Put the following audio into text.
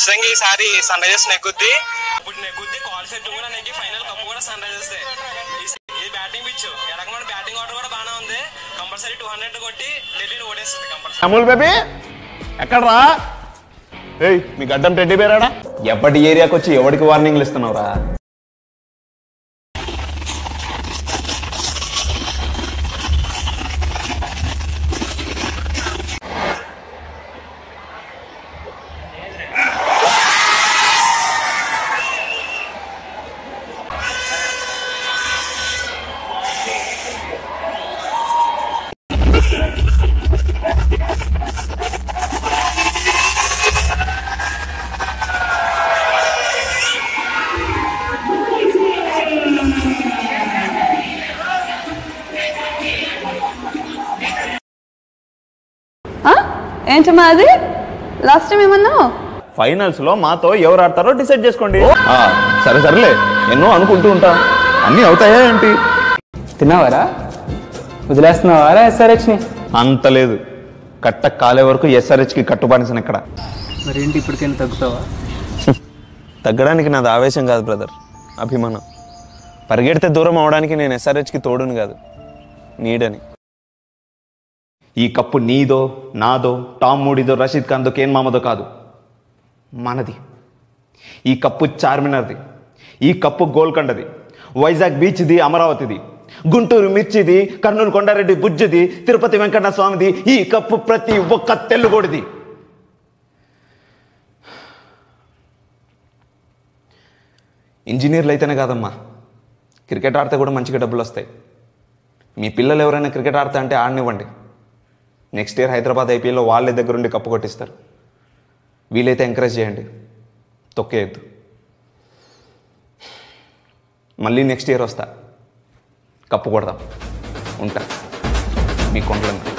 ఖచ్చితంగా ఈసారి sun Risers నెగ్గుద్ది ఇప్పుడు నెగ్గుద్ది కాల్ సెట్ కూడా నెగ్గి ఫైనల్ కప్ కూడా సన్ రైజర్స్ ఇది బ్యాటింగ్ పిచ్ ఎడగమని బ్యాటింగ్ ఆర్డర్ కూడా బాగానే ఉంది కంపల్సరీ టూ హండ్రెడ్ కొట్టి ఢిల్లీని ఓడేస్తుంది కంపల్సరీ అమూల్ బేబీ ఎక్కడ్రా ఏయ్ మీ గడ్డం టెడ్డీ పేరాడా ఎప్పటి ఏరియాకి వచ్చి ఎవడికి వార్నింగ్లు ఇస్తున్నావురా ఆ? ఏంటమ్మా అది లాస్ట్ టైం ఏమన్నావు ఫైనల్స్ లో మాతో ఎవరు ఆడతారో డిసైడ్ చేసుకోండి ఆ, సరే సరేలే ఎన్నో అనుకుంటూ ఉంటా అన్నీ అవుతాయా ఏంటి తిన్నావారా వదిలేస్తున్నావారా ఎస్ఆర్హెచ్ని అంత లేదు కట్ట కాలే వరకు SRH కి కట్టుబానిసిన ఇక్కడ మరి ఏంటి ఇప్పటికైనా తగ్గుతావా తగ్గడానికి నాది ఆవేశం కాదు బ్రదర్ అభిమానం పరిగెడితే దూరం అవడానికి నేను ఎస్ఆర్హెచ్కి తోడును కాదు నీడని ఈ కప్పు నీదో నాదో టామ్ మూడిదో రషీద్ ఖాన్దో కేన్ మామదో కాదు మనది ఈ కప్పు చార్మినార్ది ఈ కప్పు గోల్కొండది వైజాగ్ బీచ్ది అమరావతిది గుంటూరు మిర్చిది కర్నూలు కొండారెడ్డి బుజ్జిది తిరుపతి వెంకన్న స్వామిది ఈ కప్పు ప్రతి ఒక్క తెల్లుగోడిది ఇంజనీర్లు అయితేనే కాదమ్మా క్రికెట్ ఆడితే కూడా మంచిగా డబ్బులు వస్తాయి మీ పిల్లలు ఎవరైనా క్రికెట్ ఆడతా అంటే ఆడనివ్వండి నెక్స్ట్ ఇయర్ హైదరాబాద్ ఐపీఎల్లో వాళ్ళే దగ్గరుండి కప్పు కొట్టిస్తారు వీలైతే ఎంకరేజ్ చేయండి తొక్కేయద్దు మళ్ళీ నెక్స్ట్ ఇయర్ వస్తా కప్పు కొడదాం ఉంటా మీ కొండలంతా